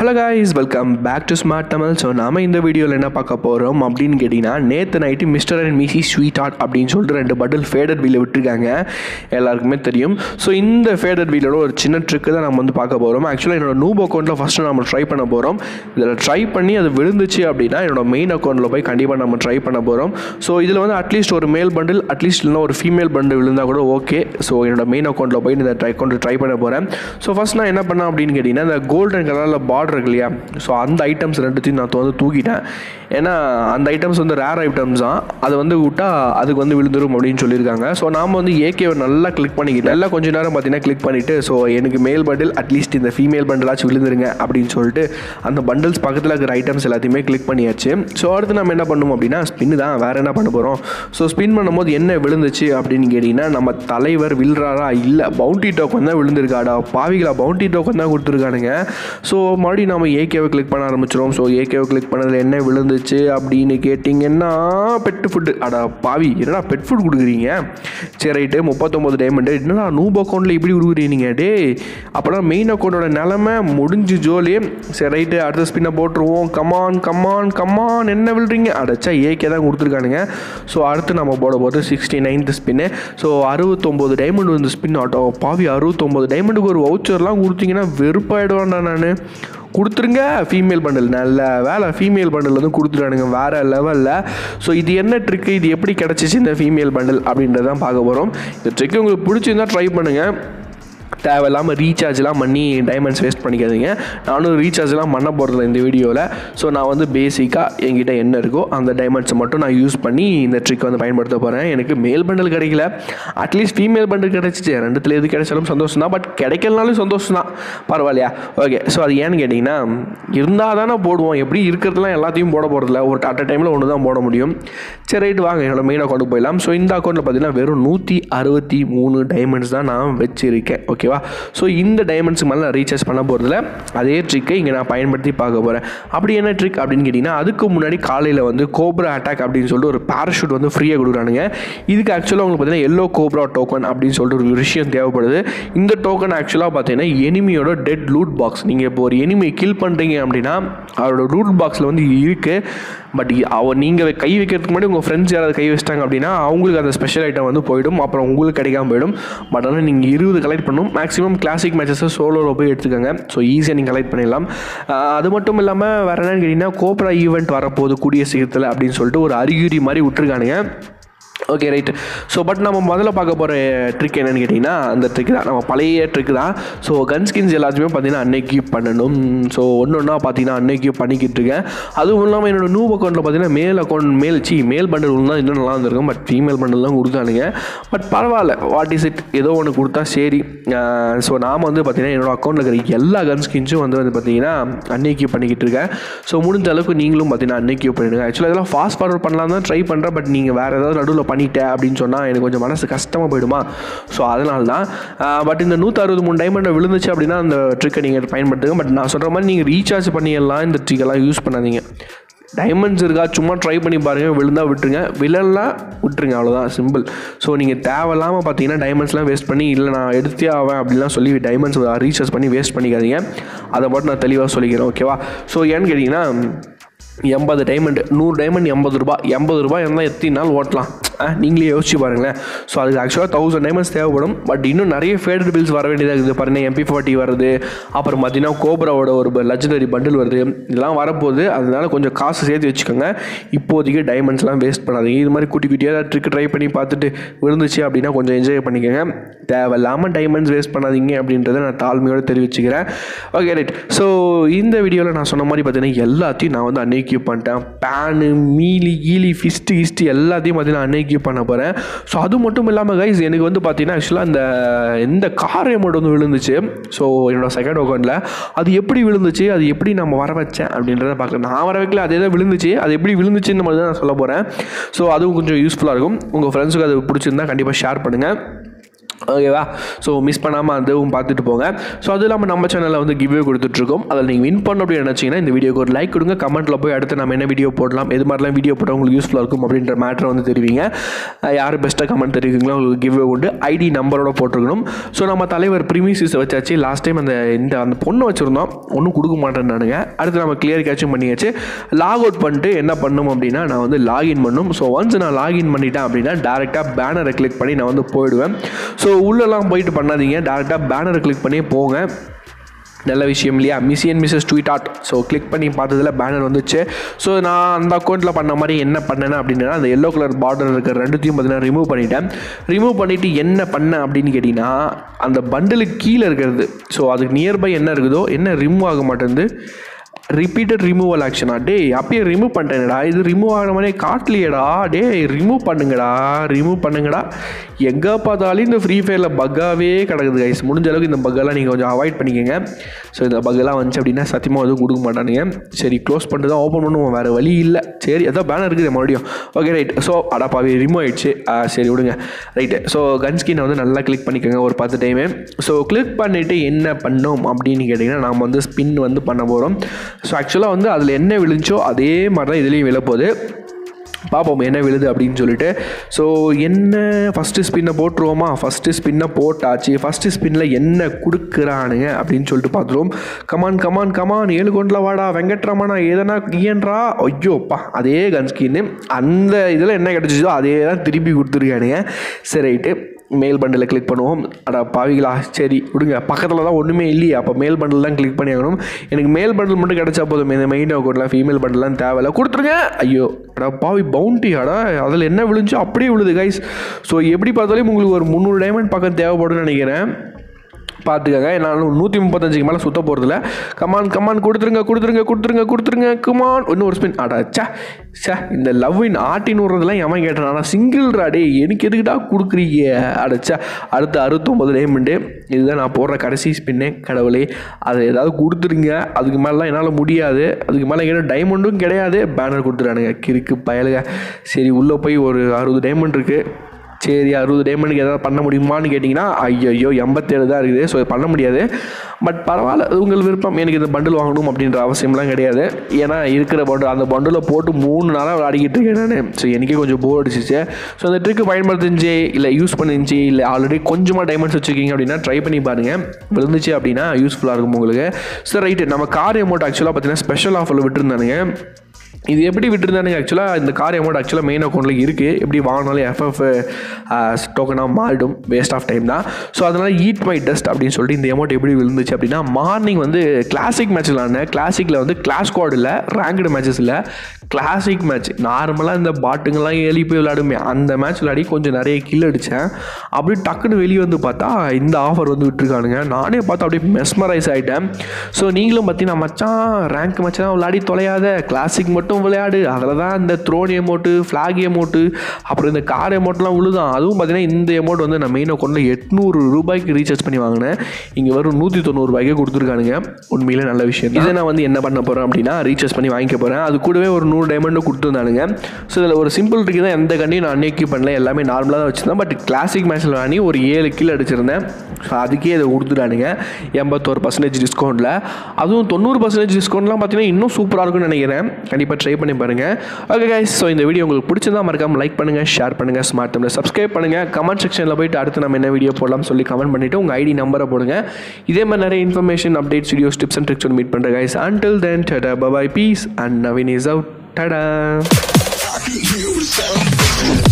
Hello guys welcome back to smart Tamil so நாம இந்த வீடியோவில் என்ன பார்க்க போகிறோம் அப்படின்னு கேட்டிங்கன்னா நேற்று night mister and missy sweet art அப்படின்னு சொல்லிட்டு ரெண்டு பட்டில் ஃபேடட் வீலை விட்டுருக்காங்க எல்லாருக்குமே தெரியும் ஸோ இந்த ஃபேடட் வீலோட ஒரு சின்ன ட்ரிக்கு தான் நம்ம வந்து பார்க்க போகிறோம் ஆக்சுவலாக என்னோட நூப் அக்கௌண்ட்டில் ஃபஸ்ட்டு நம்ம ட்ரை பண்ண போகிறோம் இதில் ட்ரை பண்ணி அது விழுந்துச்சு அப்படின்னா என்னோட மெயின் அக்கௌண்ட்டில் போய் கண்டிப்பாக நம்ம ட்ரை பண்ண போகிறோம் ஸோ இதில் வந்து அட்லீஸ்ட் ஒரு மேல் பண்டில் அட்லீஸ்ட் இல்லைனா ஒரு ஃபீமேல் பண்டில் விழுந்தால் கூட ஓகே ஸோ என்னோட மெயின் அக்கௌண்ட்டில் போய் இந்த அக்கௌண்ட் ட்ரை பண்ண போகிறேன் ஸோ ஃபஸ்ட் நான் என்ன பண்ணேன் அப்படின்னு கேட்டிங்கன்னா இந்த கோல்டன் கலரில் பார்டர் இருக்கு இல்லையா ஸோ அந்த ஐட்டம்ஸ் ரெண்டுத்தையும் நான் வந்து தூக்கிட்டேன் ஏன்னா அந்த ஐட்டம்ஸ் வந்து ரேர் ஐட்டம்ஸ் தான் அதை வந்து விட்டா அதுக்கு வந்து விழுந்துரும் அப்படின்னு சொல்லியிருக்காங்க ஸோ நாம் வந்து ஏகேவை நல்லா கிளிக் பண்ணிக்கிட்டு நல்லா கொஞ்ச நேரம் பார்த்தீங்கன்னா கிளிக் பண்ணிவிட்டு ஸோ எனக்கு மேல் பண்டில் அட்லீஸ்ட் இந்த ஃபீமேல் பண்டிலாச்சும் விழுந்துருங்க அப்படின்னு சொல்லிட்டு அந்த பண்டில்ஸ் பக்கத்தில் இருக்கிற ஐட்டம்ஸ் எல்லாத்தையுமே கிளிக் பண்ணியாச்சு ஸோ அடுத்து நம்ம என்ன பண்ணுவோம் அப்படின்னா ஸ்பின் தான் வேறு என்ன பண்ண போகிறோம் ஸோ ஸ்பின் பண்ணும்போது என்ன விழுந்துச்சு அப்படின்னு கேட்டிங்கன்னா நம்ம தலைவர் விழுறாரா இல்லை பவுண்டி டோக்கன் தான் விழுந்திருக்காடா பாவிகளா பவுண்டி டோக்கன் தான் கொடுத்துருக்கானுங்க ஸோ மறுபடியும் நம்ம ஏகேவை கிளிக் பண்ண ஆரம்பிச்சிடும் ஸோ ஏகேவை கிளிக் பண்ணதில் என்ன விழுந்துச்சு அப்படின்னு கேட்டிங்கன்னா பெட் ஃபுட்டு அடா பாவி என்னடா பெட் ஃபுட் கொடுக்குறீங்க சரி ரைட்டு முப்பத்தொம்பது டைமண்டு என்னடா நூப் அக்கௌண்ட்டில் இப்படி கொடுக்குறீங்க டே அப்போனா மெயின் அக்கௌண்ட்டோட நிலமை முடிஞ்சு ஜோலி சரி ரைட்டு அடுத்த ஸ்பின்னை போட்டுருவோம் கமான் கமான் கமான் என்ன விழுறீங்க அடைச்சா ஏகே தான் கொடுத்துருக்கானுங்க ஸோ அடுத்து நம்ம போட போகிறது சிக்ஸ்டி நைன்த் ஸ்பின்னு ஸோ அறுபத்தொம்போது டைமண்ட் வந்து ஸ்பின் ஆட்டோ பாவி அறுபத்தொம்போது டைமண்டுக்கு ஒரு வவுச்சர்லாம் கொடுத்தீங்கன்னா வெறுப்பாயிடுவான்டா நான் கொடுத்துருங்க ஃபீமேல் பண்டில் நல்ல வேலை ஃபீமேல் பண்டில் வந்து கொடுத்துட்டானுங்க வேறு லெவலில் ஸோ இது என்ன ட்ரிக்கு இது எப்படி கிடச்சிச்சு இந்த ஃபீமேல் பண்டில் அப்படின்றதான் பார்க்க போகிறோம் இந்த ட்ரிக்கு உங்களுக்கு பிடிச்சிருந்தா ட்ரை பண்ணுங்கள் தேவையில்லாமல் ரீசார்ஜ்லாம் பண்ணி டைமண்ட்ஸ் வேஸ்ட் பண்ணிக்காதீங்க நானும் ரீசார்ஜ்லாம் பண்ண போகிறதில்ல இந்த வீடியோவில் ஸோ நான் வந்து பேசிக்காக என்கிட்ட என்ன இருக்கோ அந்த டைமண்ட்ஸை மட்டும் நான் யூஸ் பண்ணி இந்த ட்ரிக் வந்து பயன்படுத்த போகிறேன் எனக்கு மேல் பண்டில் கிடைக்கல அட்லீஸ்ட் ஃபீமேல் பண்டில் கிடச்சிச்சு ரெண்டுத்தில் எது கிடைச்சாலும் சந்தோஷம் தான் பட் கிடைக்கலனாலும் சந்தோஷம் தான் பரவாயில்லையா ஓகே ஸோ அது ஏன்னு கேட்டிங்கன்னா இருந்தால் தானே போடுவோம் எப்படி இருக்கிறதுலாம் எல்லாத்தையும் போட போகிறதில்ல ஒரு அட் டைமில் ஒன்று தான் போட முடியும் சரி ரைட்டு வாங்க என்னோட மெயின் அக்கௌண்ட்டுக்கு போயிடலாம் ஸோ இந்த அக்கௌண்ட்டில் பார்த்தீங்கன்னா வெறும் நூற்றி அறுபத்தி மூணு டைமண்ட்ஸ் தான் நான் வச்சுருக்கேன் ஓகேவா ஸோ இந்த டைமண்ட்ஸ் மேலே நான் ரீசார்ஜ் பண்ண போகிறதுல அதே ட்ரிக்கை இங்கே நான் பயன்படுத்தி பார்க்க போகிறேன் அப்படி என்ன ட்ரிக் அப்படின்னு கேட்டிங்கன்னா அதுக்கு முன்னாடி காலையில் வந்து கோப்ரா அட்டாக் அப்படின்னு சொல்லிட்டு ஒரு பேராஷூட் வந்து ஃப்ரீயாக கொடுக்குறானுங்க இதுக்கு ஆக்சுவலாக உங்களுக்கு பார்த்தீங்கன்னா எல்லோ கோப்ரா டோக்கன் அப்படின்னு சொல்லிட்டு ஒரு விஷயம் தேவைப்படுது இந்த டோக்கன் ஆக்சுவலாக பார்த்தீங்கன்னா எனிமியோட டெட் லூட் பாக்ஸ் நீங்கள் இப்போ ஒரு எனிமியை கில் பண்ணுறீங்க அப்படின்னா அவரோட லூட் பாக்ஸில் வந்து இருக்குது பட் அவ நீங்கள் கை வைக்கிறதுக்கு முன்னாடி உங்கள் ஃப்ரெண்ட்ஸ் யாராவது கை வச்சிட்டாங்க அப்படின்னா அவங்களுக்கு அந்த ஸ்பெஷல் ஐட்டம் வந்து போயிடும் அப்புறம் உங்களுக்கு கிடைக்காம போயிடும் பட் ஆனால் நீங்கள் இருபது கலெக்ட் பண்ணணும் மேக்ஸிமம் கிளாசிக் மேட்சஸை சோலோவில் போய் எடுத்துக்கோங்க ஸோ ஈஸியாக நீங்கள் கலெக்ட் பண்ணிடலாம் ஆஹ் அது மட்டும் இல்லாமல் வேறு என்னன்னு கேட்டிங்கன்னா கோப்ரா ஈவெண்ட் வரப்போகுது கூடிய சீக்கிரத்தில் அப்படின்னு சொல்லிட்டு ஒரு அறிகுறி மாதிரி விட்டுருக்கானுங்க ஓகே ரைட் ஸோ பட் நம்ம முதல்ல பார்க்க போகிற ட்ரிக் என்னென்னு கேட்டிங்கன்னா அந்த ட்ரிக் தான் நம்ம பழைய ட்ரிக் தான் ஸோ கன் ஸ்கின்ஸ் எல்லாத்தையுமே பார்த்தீங்கன்னா அன்னைக்கு பண்ணணும் ஸோ ஒன்று ஒன்றா பார்த்தீங்கன்னா அன்னைக்கு பண்ணிக்கிட்டு இருக்கேன் அதுவும் இல்லாமல் என்னோட நியூ அக்கௌண்ட்டில் பார்த்தீங்கன்னா மேல் அக்கௌண்ட் மேல் சி மேல் பண்டல் தான் இன்னும் நல்லா இருந்திருக்கும் பட் ஃபீமேல் பண்டல் தான் கொடுத்தானுங்க பட் பரவாயில்ல வாட் இஸ் இட் ஏதோ ஒன்று கொடுத்தா சரி ஸோ நாம் வந்து பார்த்தீங்கன்னா என்னோட அக்கௌண்ட்டில் இருக்கிற எல்லா கன் ஸ்கின்ஸும் வந்து வந்து பார்த்தீங்கன்னா அன்னைக்கு பண்ணிக்கிட்டு இருக்கேன் ஸோ முடிஞ்ச அளவுக்கு நீங்களும் பார்த்தீங்கன்னா அன்னைக்கு பண்ணிடுங்க ஆக்சுவலாக இதெல்லாம் ஃபாஸ்ட் ஃபார்வர்ட் பண்ணலாம் தான் ட்ரை பண்ணுறேன் பட் நீங்கள் வேறு ஏதாவது நடுவில் பண்ணிட்டேன் அப்படின்னு சொன்னால் எனக்கு கொஞ்சம் மனசு கஷ்டமாக போயிடுமா ஸோ அதனால தான் பட் இந்த நூற்றி அறுபது மூணு டைமண்ட் விழுந்துச்சு அப்படின்னா அந்த ட்ரிக்கை நீங்கள் பயன்படுத்துங்க பட் நான் சொல்கிற மாதிரி நீங்கள் ரீசார்ஜ் பண்ணிடலாம் இந்த ட்ரிக்கெல்லாம் யூஸ் பண்ணாதீங்க டைமண்ட்ஸ் இருக்கா சும்மா ட்ரை பண்ணி பாருங்கள் விழுந்தா விட்டுருங்க விழலாம் விட்டுருங்க அவ்வளோதான் சிம்பிள் ஸோ நீங்கள் தேவையில்லாமல் பார்த்தீங்கன்னா டைமண்ட்ஸ்லாம் வேஸ்ட் பண்ணி இல்லை நான் எடுத்தே ஆவேன் அப்படிலாம் சொல்லி டைமண்ட்ஸ் ரீசார்ஜ் பண்ணி வேஸ்ட் பண்ணிக்காதீங்க அதை மட்டும் நான் தெளிவாக சொல்லிக்கிறேன் ஓகேவா ஸோ ஏன்னு கேட்டிங்கன்னா எண்பது டைமண்ட் நூறு டைமண்ட் எண்பது ரூபா எண்பது ரூபாய் இருந்தால் எத்தனை நாள் ஓட்டலாம் நீங்களே யோசிச்சு பாருங்களேன் ஸோ அதுக்கு ஆக்சுவலாக தௌசண்ட் டைமண்ட்ஸ் தேவைப்படும் பட் இன்னும் நிறைய ஃபேடட் பில்ஸ் வர வேண்டியதாக இருக்குது பாருங்கள் எம்பி ஃபார்ட்டி வருது அப்புறம் பார்த்தீங்கன்னா கோப்ராவோட ஒரு லெஜண்டரி பண்டில் வருது இதெல்லாம் வரப்போகுது அதனால கொஞ்சம் காசு சேர்த்து வச்சுக்கோங்க இப்போதைக்கு டைமண்ட்ஸ்லாம் வேஸ்ட் பண்ணாதீங்க இது மாதிரி குட்டி குட்டியாக ட்ரிக் ட்ரை பண்ணி பார்த்துட்டு விழுந்துச்சு அப்படின்னா கொஞ்சம் என்ஜாய் பண்ணிக்கோங்க தேவையில்லாமல் டைமண்ட்ஸ் வேஸ்ட் பண்ணாதீங்க அப்படின்றத நான் தாழ்மையோடு தெரிவிச்சுக்கிறேன் ஓகே ரைட் ஸோ இந்த வீடியோவில் நான் சொன்ன மாதிரி பார்த்தீங்கன்னா எல்லாத்தையும் நான் வந்து அன்னைக்கு பண்ணிட்டேன் பேனு மீலி கீலி ஃபிஸ்ட்டு ஹிஸ்ட்டு எல்லாத்தையும் பார்த்தீங்கன்னா அன்னைக்கு பண்ண போகிறேன் ஸோ அது மட்டும் இல்லாமல் கைஸ் எனக்கு வந்து பார்த்தீங்கன்னா ஆக்சுவலாக அந்த எந்த கார் அமௌண்ட் வந்து விழுந்துச்சு ஸோ என்னோட செகண்ட் அக்கௌண்ட்டில் அது எப்படி விழுந்துச்சு அது எப்படி நம்ம வர வச்சேன் அப்படின்றத பார்க்கலாம் நான் வர வைக்கல அதே தான் விழுந்துச்சு அது எப்படி விழுந்துச்சுன்னு மாதிரி தான் நான் சொல்ல போகிறேன் ஸோ அதுவும் கொஞ்சம் யூஸ்ஃபுல்லாக இருக்கும் உங்கள் ஃப்ரெண்ட்ஸுக்கு அது பிடிச்சிருந்தா கண்டிப்பாக ஷேர் பண்ணுங்கள் ஓகேவா ஸோ மிஸ் பண்ணாமல் அதுவும் பார்த்துட்டு போங்க ஸோ அது இல்லாமல் நம்ம சேனலில் வந்து கிவ்வே கொடுத்துட்ருக்கோம் அதில் நீங்கள் வின் பண்ண அப்படின்னு நினச்சிங்கன்னா இந்த வீடியோக்கு ஒரு லைக் கொடுங்க கமெண்ட்டில் போய் அடுத்து நம்ம என்ன வீடியோ போடலாம் எது மாதிரிலாம் வீடியோ போட்டால் உங்களுக்கு யூஸ்ஃபுல்லாக இருக்கும் அப்படின்ற மேட்டரை வந்து தெரிவிங்க அஹ் யார் பெஸ்ட்டாக கமெண்ட் தெரிவிங்களோ உங்களுக்கு கிவ்வே உண்டு ஐடி நம்பரோட போட்டிருக்கணும் ஸோ நம்ம தலைவர் ப்ரிமிசிஸ் வச்சாச்சு லாஸ்ட் டைம் அந்த இந்த அந்த பொண்ணு வச்சுருந்தோம் ஒன்றும் கொடுக்க மாட்டேன்னானுங்க அடுத்து நம்ம கிளியர் கேட்சும் பண்ணியாச்சு லாக் அவுட் பண்ணிட்டு என்ன பண்ணும் அப்படின்னா நான் வந்து லாகின் பண்ணும் ஸோ ஒன்ஸ் நான் லாகின் பண்ணிட்டேன் அப்படின்னா டேரெக்டாக பேனரை கிளிக் பண்ணி நான் வந்து போயிடுவேன் ஸோ உள்ளெல்லாம் போயிட்டு பண்ணாதீங்க டேரெக்டாக பேனரை கிளிக் பண்ணி போங்க நல்ல விஷயம் இல்லையா miss and missus tweet ad so click பண்ணி பார்த்ததுல பேனர் வந்துச்சு ஸோ நான் அந்த அக்கௌண்ட்டில் பண்ண மாதிரி என்ன பண்ணேன் அப்படின்னா அந்த எல்லோ கலர் பார்டர் இருக்கிற ரெண்டுத்தையும் பார்த்தீங்கன்னா ரிமூவ் பண்ணிட்டேன் ரிமூவ் பண்ணிவிட்டு என்ன பண்ணேன் அப்படின்னு கேட்டிங்கன்னா அந்த பண்டலுக்கு கீழே இருக்கிறது ஸோ அதுக்கு நியர்பை என்ன இருக்குதோ என்ன ரிமூவ் ஆக மாட்டேங்குது ரிப்பீட்டட் ரிமூவல் ஆக்ஷனா டேய் அப்பயே ரிமூவ் பண்ணிட்டேனடா இது ரிமூவ் ஆகிற மாதிரியே காட்டலையேடா டேய் ரிமூவ் பண்ணுங்கடா ரிமூவ் பண்ணுங்கடா எங்கே பார்த்தாலும் இந்த ஃப்ரீ ஃபயரில் பக்காவே கிடக்குது கைஸ் முடிஞ்ச அளவுக்கு இந்த பக்கெல்லாம் நீங்கள் கொஞ்சம் அவாய்ட் பண்ணிக்கோங்க ஸோ இந்த பக்கெல்லாம் வந்துச்சு அப்படின்னா சத்தியமாக எதுவும் கொடுக்க மாட்டானுங்க சரி க்ளோஸ் பண்ணிட்டு தான் ஓப்பன் பண்ணுவோம் வேறு வழி இல்லை சரி அதான் பேனர் இருக்குது மறுபடியும் ஓகே ரைட் ஸோ அடாப்பாவே ரிமூவ் ஆயிடுச்சு ஆ, சரி விடுங்க ரைட்டு ஸோ கன் ஸ்கினை வந்து நல்லா கிளிக் பண்ணிக்கோங்க ஒரு பத்து டைமு ஸோ கிளிக் பண்ணிவிட்டு என்ன பண்ணோம் அப்படின்னு கேட்டிங்கன்னா நாம் வந்து ஸ்பின் வந்து பண்ண போகிறோம் ஸோ ஆக்சுவலாக வந்து அதில் என்ன விழுந்துச்சோ அதே மாதிரி தான் இதுலேயும் விழப்போகுது பார்ப்போம் என்ன விழுது அப்படின்னு சொல்லிட்டு ஸோ என்ன ஃபஸ்ட்டு ஸ்பின்னை போட்டுருவோமா ஃபஸ்ட்டு ஸ்பின்னை போட்டாச்சு ஃபஸ்ட்டு ஸ்பின்னில் என்ன கொடுக்குறானுங்க அப்படின்னு சொல்லிட்டு பார்த்துருவோம் கமான் கமான் கமான் ஏழு கொண்டில் வாடா வெங்கட்ரமணா ஏதனா இயன்றா ஐயோப்பா அதே கன் ஸ்கின்னு அந்த இதில் என்ன கிடச்சிச்சோ அதே தான் திருப்பி கொடுத்துருக்கானுங்க சரி ரைட்டு மேல் பண்டில் கிளிக் பண்ணுவோம் அடா பாவிகளா சரி விடுங்க பக்கத்தில் தான் ஒன்றுமே இல்லையே அப்போ மேல் பண்டில் தான் கிளிக் பண்ணி ஆகணும் எனக்கு மேல் பண்டில் மட்டும் கிடச்சா போதும் இந்த மெயின் அக்கௌண்ட்டில் ஃபீமேல் பண்டில்லாம் தேவையில்ல கொடுத்துருங்க ஐயோ அடா பாவி பவுண்டி அடா அதில் என்ன விழுந்துச்சோ அப்படியே விழுது கைஸ் ஸோ எப்படி பார்த்தாலும் உங்களுக்கு ஒரு முந்நூறு டைமண்ட் பக்கம் தேவைப்படும்னு நினைக்கிறேன் பார்த்துக்கங்க என்னால் நூற்றி முப்பத்தஞ்சுக்கு மேலே சுத்த போகிறதில்ல கமான் கமான் கொடுத்துருங்க கொடுத்துருங்க கொடுத்துருங்க கொடுத்துருங்க கமான் இன்னும் ஒரு ஸ்பின் அடா சே சே இந்த லவ் இன் ஆட்டின்னு விட்றதுலாம் எவன் கேட்டான் ஆனால் சிங்கிள் ராடே எனக்கு எதுக்குடா கொடுக்குறீங்க அடச்சா அடுத்த அறுபத்தொம்பது டைமண்டு இதுதான் நான் போடுற கடைசி ஸ்பின்னே கடவுளே அதை ஏதாவது கொடுத்துருங்க அதுக்கு மேலாம் என்னால் முடியாது அதுக்கு மேலே எங்கிட்ட டைமண்டும் கிடையாது பேனர் கொடுத்துறானுங்க கிறுக்கு பயலுங்க சரி உள்ளே போய் ஒரு அறுபது டைமண்ட் இருக்குது சரி அறுபது டைமண்டுக்கு எதாவது பண்ண முடியுமான்னு கேட்டிங்கன்னா ஐயோ எண்பத்தேழு தான் இருக்குது ஸோ பண்ண முடியாது பட் பரவாயில்ல அது உங்கள் விருப்பம் எனக்கு இந்த பண்டில் வாங்கணும் அப்படின்ற அவசியம்லாம் கிடையாது ஏன்னா இருக்கிற பண்டில் அந்த பண்டில் போட்டு மூணு நாளாக விளையாடிக்கிட்டு இருக்கேன் நான் ஸோ எனக்கே கொஞ்சம் போர் அடிச்சிச்சு ஸோ அந்த ட்ரிக்கு பயன்படுத்திச்சு இல்லை யூஸ் பண்ணிருந்துச்சு இல்லை ஆல்ரெடி கொஞ்சமாக டைமண்ட்ஸ் வச்சுருக்கீங்க அப்படின்னா ட்ரை பண்ணி பாருங்கள் விழுந்துச்சு அப்படின்னா யூஸ்ஃபுல்லாக இருக்கும் உங்களுக்கு ஸோ ரைட்டு நம்ம கார் அமௌண்ட் ஆக்சுவலாக பார்த்தீங்கன்னா ஸ்பெஷல் ஆஃபரில் விட்டுருந்தானுங்க இது எப்படி விட்டுருந்தானுங்க ஆக்சுவலாக இந்த கார் அமௌண்ட் ஆக்சுவலாக மெயின் அக்கௌண்ட்டில் இருக்குது எப்படி வாங்கினாலும் எஃப்எஃப் டோக்கனாக மாறிடும் வேஸ்ட் ஆஃப் டைம் தான் ஸோ அதனால் ஈட் மை டஸ்ட் அப்படின்னு சொல்லிட்டு இந்த அமௌண்ட் எப்படி விழுந்துச்சு அப்படின்னா மார்னிங் வந்து கிளாசிக் மேட்ச் விளாண்டேன் கிளாசிக்கில் வந்து கிளாஸ் ஸ்குவாட் இல்லை ரேங்க்டு மேட்சஸ் இல்லை கிளாசிக் மேட்ச் நார்மலாக இந்த பாட்டுங்கெல்லாம் ஏறி போய் விளையாடுமே அந்த மேட்ச் விளையாடி கொஞ்சம் நிறைய கில் அடித்தேன் அப்படி டக்குன்னு வெளியே வந்து பார்த்தா இந்த ஆஃபர் வந்து விட்டுருக்கானுங்க நானே பார்த்து அப்படியே மெஸ்மரைஸ் ஆகிட்டேன் ஸோ நீங்களும் பார்த்தீங்கன்னா மச்சான் ரேங்க் மேட்ச் தான் விளையாடி தொலையாத கிளாசிக் மட்டும் விளையாடு அதில் தான் இந்த த்ரோன் எமௌண்ட்டு ஃப்ளாக் எமௌண்ட்டு அப்புறம் இந்த கார் எமௌண்ட்லாம் விழுதான் அதுவும் பார்த்தீங்கன்னா இந்த எமௌண்ட் வந்து நான் மெயின் அக்கௌண்ட்டில் எட்நூறு ரூபாய்க்கு ரீசார்ஜ் பண்ணி வாங்கினேன் இங்கே வரும் நூற்றி தொண்ணூறுபாய்க்கே கொடுத்துருக்கானுங்க உண்மையிலே நல்ல விஷயம் இதை நான் வந்து என்ன பண்ண போகிறேன் அப்படின்னா ரீசார்ஜ் பண்ணி வாங்கிக்க போகிறேன் அது கூடவே ஒரு நூறு டைமண்டும் கொடுத்துருந்தானுங்க ஸோ இதில் ஒரு சிம்பிள் ட்ரிக் தான் எந்த கண்ணியும் நான் அன்னைக்கு பண்ணல எல்லாமே நார்மலாக தான் வச்சுருந்தேன் பட் கிளாசிக் மேட்ச்சில் வாங்கி ஒரு ஏழு கிலோ அடிச்சிருந்தேன் ஸோ அதுக்கே இதை கொடுத்துட்டானுங்க எண்பத்தோரு பர்சன்டேஜ் டிஸ்கவுண்ட்டில் அதுவும் தொண்ணூறு பர்சன்டேஜ் டிஸ்கவுண்ட்லாம் பார்த்தீங்கன்னா இன்னும் சூப்பராக இருக்கும்னு நினைக்கிறேன் கண்டிப்பாக ட்ரை பண்ணி பாருங்கள் ஓகே கைஸ் ஸோ இந்த வீடியோ உங்களுக்கு பிடிச்சதா மறக்காம லைக் பண்ணுங்கள் ஷேர் பண்ணுங்கள் ஸ்மார்ட் தமிழ் சப்ஸ்கிரைப் பண்ணுங்கள் கமெண்ட் செக்ஷனில் போயிட்டு அடுத்து நம்ம என்ன வீடியோ போடலாம் சொல்லி கமெண்ட் பண்ணிவிட்டு உங்கள் ஐடி நம்பரை போடுங்க இதே மாதிரி நிறைய information updates videos tips and tricks meet பண்ணுறேன் guys until then tada bye bye peace and navin is out tada I can hear the sound.